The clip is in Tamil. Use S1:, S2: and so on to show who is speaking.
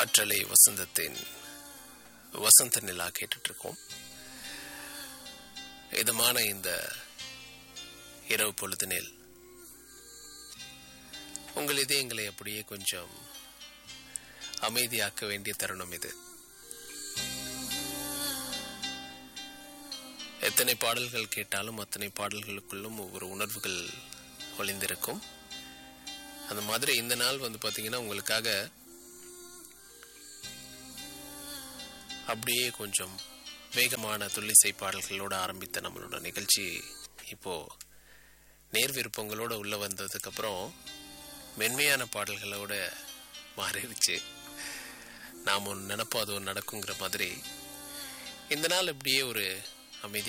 S1: காற்றலை வசந்தத்தின் வசந்த நிலா கேட்டுட்டு இருக்கோம் இதமான இந்த இரவு பொழுதினில் உங்கள் இதயங்களை அப்படியே கொஞ்சம் அமைதியாக்க வேண்டிய தருணம் இது எத்தனை பாடல்கள் கேட்டாலும் அத்தனை பாடல்களுக்குள்ளும் ஒவ்வொரு உணர்வுகள் ஒளிந்திருக்கும் அந்த மாதிரி இந்த நாள் வந்து பார்த்தீங்கன்னா உங்களுக்காக அப்படியே கொஞ்சம் வேகமான துள்ளிசை பாடல்களோடு ஆரம்பித்த நம்மளோட நிகழ்ச்சி இப்போ நேர் விருப்பங்களோட உள்ள வந்ததுக்கு அப்புறம் மென்மையான பாடல்களோட மாறிடுச்சு நாம் ஒன்று நினைப்போம் அது ஒன்று நடக்குங்கிற மாதிரி இந்த நாள் இப்படியே ஒரு அமைதி